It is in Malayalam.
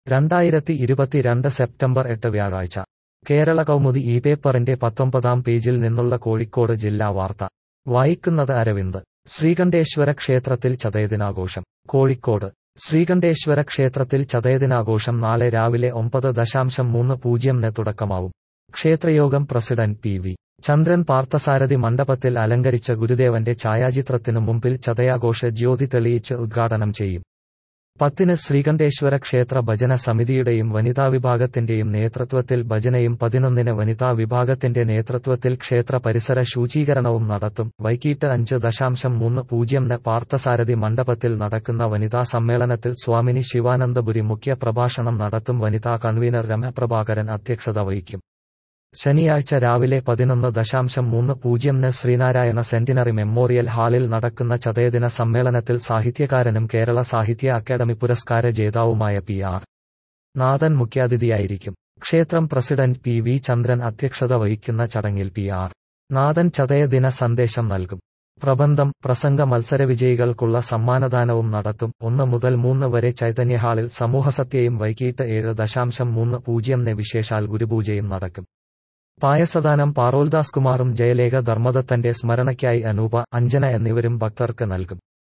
രണ്ടായിരത്തി ഇരുപത്തിരണ്ട് സെപ്റ്റംബർ എട്ട് വ്യാഴാഴ്ച കേരള കൗമുദി ഈ പേപ്പറിന്റെ പത്തൊമ്പതാം പേജിൽ നിന്നുള്ള കോഴിക്കോട് ജില്ലാ വാർത്ത വായിക്കുന്നത് അരവിന്ദ് ശ്രീകണ്ഠേശ്വര ക്ഷേത്രത്തിൽ ചതയദിനാഘോഷം കോഴിക്കോട് ശ്രീകണ്ഠേശ്വര ക്ഷേത്രത്തിൽ ചതയദിനാഘോഷം നാളെ രാവിലെ ഒമ്പത് ദശാംശം മൂന്ന് പൂജ്യംന് തുടക്കമാവും ക്ഷേത്രയോഗം president P V Chandran Parthasarathi മണ്ഡപത്തിൽ അലങ്കരിച്ച ഗുരുദേവന്റെ ഛായാചിത്രത്തിനു മുമ്പിൽ ചതയാഘോഷ ജ്യോതി തെളിയിച്ച് ഉദ്ഘാടനം ചെയ്യും പത്തിന് ശ്രീകണ്ഠേശ്വര ക്ഷേത്ര ഭജന സമിതിയുടെയും വനിതാ വിഭാഗത്തിന്റെയും നേതൃത്വത്തിൽ ഭജനയും പതിനൊന്നിന് വനിതാ വിഭാഗത്തിന്റെ നേതൃത്വത്തിൽ ക്ഷേത്ര പരിസര ശുചീകരണവും നടത്തും വൈകിട്ട് അഞ്ച് ദശാംശം മൂന്ന് പൂജ്യംന് പാർത്ഥസാരഥി മണ്ഡപത്തിൽ നടക്കുന്ന വനിതാ സമ്മേളനത്തിൽ സ്വാമിനി ശിവാനന്ദപുരി മുഖ്യ പ്രഭാഷണം നടത്തും വനിതാ കൺവീനർ രമപ്രഭാകരൻ അധ്യക്ഷത വഹിക്കും ശനിയാഴ്ച രാവിലെ പതിനൊന്ന് ദശാംശം മൂന്ന് പൂജ്യംന് ശ്രീനാരായണ സെന്റിനറി മെമ്മോറിയൽ ഹാളിൽ നടക്കുന്ന ചതയദിന സമ്മേളനത്തിൽ സാഹിത്യകാരനും കേരള സാഹിത്യ അക്കാദമി പുരസ്കാര ജേതാവുമായ പി ആർ നാഥൻ മുഖ്യാതിഥിയായിരിക്കും ക്ഷേത്രം പ്രസിഡന്റ് പി വി ചന്ദ്രൻ അധ്യക്ഷത വഹിക്കുന്ന ചടങ്ങിൽ പി ആർ നാഥൻ ചതയദിന സന്ദേശം നൽകും പ്രബന്ധം പ്രസംഗ മത്സരവിജയികൾക്കുള്ള സമ്മാനദാനവും നടത്തും ഒന്ന് മുതൽ മൂന്ന് വരെ ചൈതന്യ ഹാളിൽ സമൂഹസത്യയും വൈകിട്ട് ഏഴ് ദശാംശം മൂന്ന് പൂജ്യംന് വിശേഷാൽ ഗുരുപൂജയും നടക്കും പായസദാനം പാറോൽദാസ് കുമാറും ജയലേഖ ധർമ്മദത്തന്റെ സ്മരണയ്ക്കായി അനൂപ അഞ്ജന എന്നിവരും ഭക്തർക്ക് നൽകും